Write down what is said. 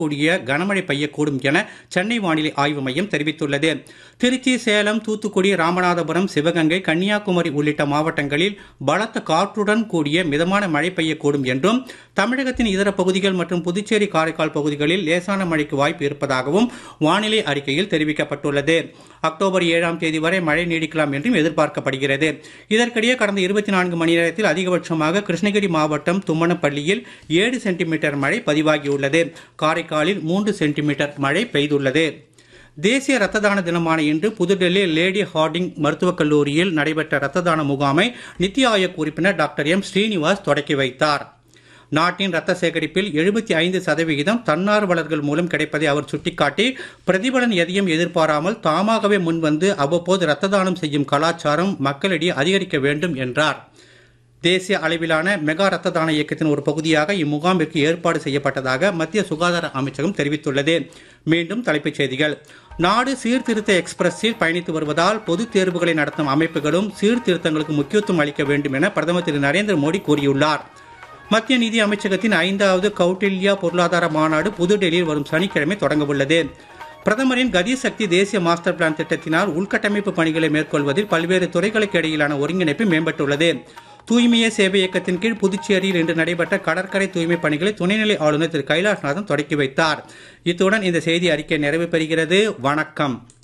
கூடிய கனமழை பெய்யக்கூடும் என சென்னை வானிலை ஆய்வு மையம் தெரிவித்துள்ளது திருச்சி சேலம் தூத்துக்குடி ராமநாதபுரம் சிவகங்கை கன்னியாகுமரி உள்ளிட்ட மாவட்டங்களில் பலத்த காற்றுடன் கூடிய மிதமான மழை பெய்யக்கூடும் என்றும் தமிழகத்தின் இதர பகுதிகள் மற்றும் புதுச்சேரி காரைக்கால் பகுதிகளில் லேசான மழைக்கு வாய்ப்பு இருப்பதாகவும் வானிலை அறிக்கையில் தெரிவிக்கப்பட்டுள்ளது அக்டோபர் ஏழாம் தேதி வரை மழை நீடிக்கலாம் என்றும் எதிர்பார்க்கப்படுகிறது இதற்கிடையே கடந்த இருபத்தி நான்கு மணி நேரத்தில் அதிகபட்சமாக கிருஷ்ணகிரி மாவட்டம் தும்மனப்பள்ளியில் ஏழு சென்டிமீட்டர் மழை பதிவாகியுள்ளது காரைக்காலில் மூன்று சென்டிமீட்டர் மழை பெய்துள்ளது தேசிய ரத்த தான தினமான இன்று புதுடெல்லி லேடி ஹார்டிங் மருத்துவக் கல்லூரியில் நடைபெற்ற ரத்த தான முகாமை நித்தி ஆயோக் உறுப்பினர் டாக்டர் எம் ஸ்ரீனிவாஸ் தொடக்கி வைத்தார் நாட்டின் ரத்த சேகரிப்பில் எழுபத்தி ஐந்து சதவிகிதம் தன்னார்வலர்கள் மூலம் கிடைப்பதை அவர் சுட்டிக்காட்டி பிரதிபலன் எதையும் எதிர்பாராமல் தாமாகவே முன்வந்து அவ்வப்போது ரத்த தானம் செய்யும் கலாச்சாரம் மக்களிடையே அதிகரிக்க வேண்டும் என்றார் தேசிய அளவிலான மெகா ரத்த தான இயக்கத்தின் ஒரு பகுதியாக இம்முகாமிற்கு ஏற்பாடு செய்யப்பட்டதாக மத்திய சுகாதார அமைச்சகம் தெரிவித்துள்ளது மீண்டும் தலைப்புச் செய்திகள் நாடு சீர்திருத்த எக்ஸ்பிரஸில் பயணித்து வருவதால் பொதுத் தேர்வுகளை நடத்தும் அமைப்புகளும் சீர்திருத்தங்களுக்கு முக்கியத்துவம் அளிக்க வேண்டும் என பிரதமர் திரு நரேந்திர மோடி கூறியுள்ளார் மத்திய நிதி அமைச்சகத்தின் ஐந்தாவது கௌட்டில்யா பொருளாதார மாநாடு புதுடெல்லியில் வரும் சனிக்கிழமை தொடங்க உள்ளது பிரதமரின் கதி சக்தி தேசிய மாஸ்டர் பிளான் திட்டத்தினால் உள்கட்டமைப்பு பணிகளை மேற்கொள்வதில் பல்வேறு துறைகளுக்கு இடையிலான ஒருங்கிணைப்பு மேம்பட்டுள்ளது தூய்மையே சேவை இயக்கத்தின் கீழ் புதுச்சேரியில் இன்று நடைபெற்ற கடற்கரை தூய்மை பணிகளை துணைநிலை ஆளுநர் திரு கைலாஷ்நாதன் தொடக்கி வைத்தார் இத்துடன் இந்த செய்தி அறிக்கை நிறைவு பெறுகிறது வணக்கம்